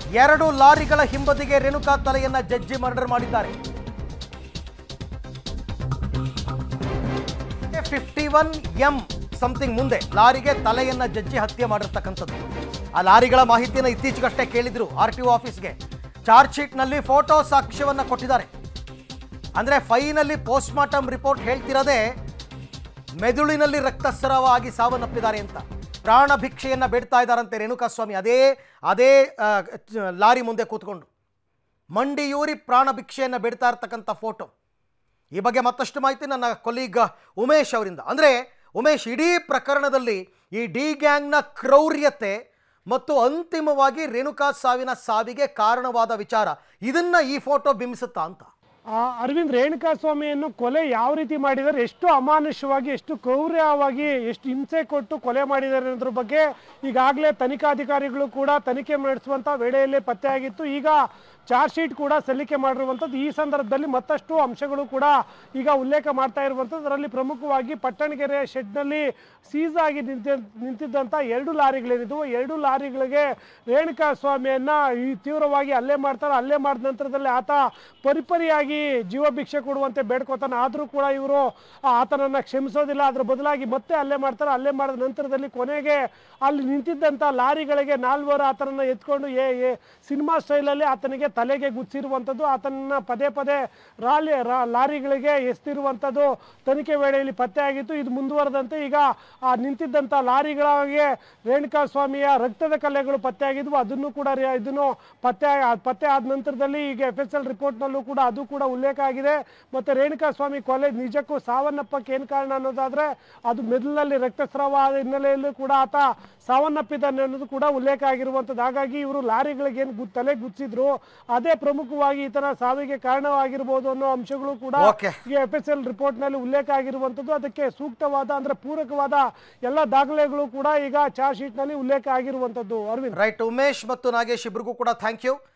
ಎರಡು ಲಾರಿಗಳ ಹಿಂಬದಿಗೆ ರೇಣುಕಾ ತಲೆಯನ್ನ ಜಡ್ಜಿ ಮರ್ಡರ್ ಮಾಡಿದ್ದಾರೆ ಫಿಫ್ಟಿ ಒನ್ ಎಂ ಸಮಥಿಂಗ್ ಮುಂದೆ ಲಾರಿಗೆ ತಲೆಯನ್ನ ಜಜ್ಜಿ ಹತ್ಯೆ ಮಾಡಿರ್ತಕ್ಕಂಥದ್ದು ಆ ಲಾರಿಗಳ ಮಾಹಿತಿಯನ್ನು ಇತ್ತೀಚೆಗಷ್ಟೇ ಕೇಳಿದ್ರು ಆರ್ ಟಿ ಒ ಆಫೀಸ್ಗೆ ಚಾರ್ಜ್ ಶೀಟ್ನಲ್ಲಿ ಫೋಟೋ ಸಾಕ್ಷ್ಯವನ್ನ ಕೊಟ್ಟಿದ್ದಾರೆ ಅಂದ್ರೆ ಫೈನಲ್ಲಿ ಪೋಸ್ಟ್ ಮಾರ್ಟಮ್ ರಿಪೋರ್ಟ್ ಹೇಳ್ತಿರೋದೇ ಮೆದುಳಿನಲ್ಲಿ ರಕ್ತಸ್ರಾವ ಆಗಿ ಸಾವನ್ನಪ್ಪಿದ್ದಾರೆ ಅಂತ ಪ್ರಾಣ ಭಿಕ್ಷೆಯನ್ನ ಬೇಡ್ತಾ ಇದ್ದಾರಂತೆ ರೇಣುಕಾಸ್ವಾಮಿ ಅದೇ ಅದೇ ಆ, ಚ- ಲಾರಿ ಮುಂದೆ ಕೂತ್ಕೊಂಡು ಮಂಡಿಯೂರಿ ಪ್ರಾಣ ಭಿಕ್ಷೆಯನ್ನು ಬೇಡ್ತಾ ಇರ್ತಕ್ಕಂಥ ಫೋಟೋ ಈ ಬಗ್ಗೆ ಮತ್ತಷ್ಟು ಮಾಹಿತಿ ನನ್ನ ಕೊಲೀಗ್ ಉಮೇಶ್ ಅವರಿಂದ ಅಂದರೆ ಉಮೇಶ್ ಇಡೀ ಪ್ರಕರಣದಲ್ಲಿ ಈ ಡಿ ಗ್ಯಾಂಗ್ನ ಕ್ರೌರ್ಯತೆ ಮತ್ತು ಅಂತಿಮವಾಗಿ ರೇಣುಕಾ ಸಾವಿನ ಸಾವಿಗೆ ಕಾರಣವಾದ ವಿಚಾರ ಇದನ್ನ ಈ ಫೋಟೋ ಬಿಂಬಿಸುತ್ತಾ ಅಂತ ಆ, ಅರವಿಂದ್ ರೇಣುಕಾ ಸ್ವಾಮಿಯನ್ನು ಕೊಲೆ ಯಾವ ರೀತಿ ಮಾಡಿದ್ದಾರೆ ಎಷ್ಟು ಅಮಾನುಷವಾಗಿ ಎಷ್ಟು ಕ್ರೌರ್ಯವಾಗಿ ಎಷ್ಟು ಹಿಂಸೆ ಕೊಟ್ಟು ಕೊಲೆ ಮಾಡಿದ್ದಾರೆ ಅನ್ನೋದ್ರ ಬಗ್ಗೆ ಈಗಾಗಲೇ ತನಿಖಾಧಿಕಾರಿಗಳು ಕೂಡ ತನಿಖೆ ನಡೆಸುವಂಥ ವೇಳೆಯಲ್ಲೇ ಪತ್ತೆಯಾಗಿತ್ತು ಈಗ ಚಾರ್ಜ್ ಶೀಟ್ ಕೂಡ ಸಲ್ಲಿಕೆ ಮಾಡಿರುವಂಥದ್ದು ಈ ಸಂದರ್ಭದಲ್ಲಿ ಮತ್ತಷ್ಟು ಅಂಶಗಳು ಕೂಡ ಈಗ ಉಲ್ಲೇಖ ಮಾಡ್ತಾ ಇರುವಂಥದ್ದು ಅದರಲ್ಲಿ ಪ್ರಮುಖವಾಗಿ ಪಟ್ಟಣಗೆರೆ ಶೆಡ್ನಲ್ಲಿ ಸೀಸ್ ಆಗಿ ನಿಂತ ನಿಂತಿದ್ದಂಥ ಎರಡು ಲಾರಿಗಳೇನಿದ್ವು ಎರಡು ಲಾರಿಗಳಿಗೆ ರೇಣುಕಾ ಸ್ವಾಮಿಯನ್ನ ಈ ತೀವ್ರವಾಗಿ ಹಲ್ಲೆ ಮಾಡ್ತಾರೆ ಹಲ್ಲೆ ಮಾಡಿದ ನಂತರದಲ್ಲಿ ಆತ ಪರಿಪರಿಯಾಗಿ ಜೀವ ಭಿಕ್ಷೆ ಕೊಡುವಂತೆ ಬೇಡ್ಕೋತಾನೆ ಆದರೂ ಕೂಡ ಇವರು ಆತನನ್ನು ಕ್ಷಮಿಸೋದಿಲ್ಲ ಅದರ ಬದಲಾಗಿ ಮತ್ತೆ ಹಲ್ಲೆ ಮಾಡ್ತಾರೆ ಹಲ್ಲೆ ಮಾಡಿದ ನಂತರದಲ್ಲಿ ಕೊನೆಗೆ ಅಲ್ಲಿ ನಿಂತಿದ್ದಂಥ ಲಾರಿಗಳಿಗೆ ನಾಲ್ವರು ಆತನನ್ನು ಎತ್ಕೊಂಡು ಏ ಏ ಸಿನಿಮಾ ಸ್ಟೈಲಲ್ಲಿ ಆತನಿಗೆ ತಲೆಗೆ ಗುಚ್ಚಿರುವಂಥದ್ದು ಆತನನ್ನ ಪದೇ ಪದೇ ರಾಲಿ ರಾ- ಲಾರಿಗಳಿಗೆ ಎಸ್ತಿರುವಂಥದ್ದು ತನಿಖೆ ವೇಳೆಯಲ್ಲಿ ಪತ್ತೆ ಆಗಿತ್ತು ಇದು ಮುಂದುವರೆದಂತೆ ಈಗ ಆ ನಿಂತಿದ್ದಂಥ ಲಾರಿಗಳಿಗೆ ರೇಣುಕಾ ಸ್ವಾಮಿಯ ರಕ್ತದ ಕಲೆಗಳು ಪತ್ತೆ ಆಗಿದ್ವು ಅದನ್ನು ಕೂಡ ರೇ- ಇದನ್ನು ಪತ್ತೆ ಆ- ಪತ್ತೆ ಆದ ನಂತರದಲ್ಲಿ ಈಗ ಎಫ್ ಎಸ್ ಎಲ್ ರಿಪೋರ್ಟ್ನಲ್ಲೂ ಕೂಡ ಅದು ಕೂಡ ಉಲ್ಲೇಖ ಆಗಿದೆ ಮತ್ತು ರೇಣುಕಾ ಸ್ವಾಮಿ ಕೊಲೆ ನಿಜಕ್ಕೂ ಸಾವನ್ನಪ್ಪಕ್ಕೆ ಏನು ಕಾರಣ ಅನ್ನೋದಾದರೆ ಅದು ಮೆದುಳಿನಲ್ಲಿ ರಕ್ತಸ್ರಾವ ಆದ ಹಿನ್ನೆಲೆಯಲ್ಲೂ ಕೂಡ ಆತ ಸಾವನ್ನಪ್ಪಿದ್ದಾನೆ ಅನ್ನೋದು ಕೂಡ ಉಲ್ಲೇಖ ಆಗಿರುವಂಥದ್ದು ಹಾಗಾಗಿ ಇವರು ಲಾರಿಗಳಿಗೆ ಏನು ಗು ತಲೆ ಗುಚ್ಚಿದ್ರು ಅದೇ ಪ್ರಮುಖವಾಗಿ ಈತನ ಸಾವಿಗೆ ಕಾರಣವಾಗಿರ್ಬೋದು ಅನ್ನೋ ಅಂಶಗಳು ಕೂಡ Okay. ಈ ಎಫ್ ಎಸ್ ಎಲ್ ರಿಪೋರ್ಟ್ನಲ್ಲಿ ಉಲ್ಲೇಖ ಆಗಿರುವಂಥದ್ದು ಅದಕ್ಕೆ ಸೂಕ್ತವಾದ ಅಂದ್ರೆ ಪೂರಕವಾದ ಎಲ್ಲ ದಾಖಲೆಗಳು ಕೂಡ ಈಗ ಚಾರ್ಜ್ ಶೀಟ್ನಲ್ಲಿ ಉಲ್ಲೇಖ ಆಗಿರುವಂಥದ್ದು ಅರವಿಂದ್ ರೈಟ್ ಉಮೇಶ್ ಮತ್ತು ನಾಗೇಶ್ ಇಬ್ರಿಗೂ ಕೂಡ ಥ್ಯಾಂಕ್ ಯು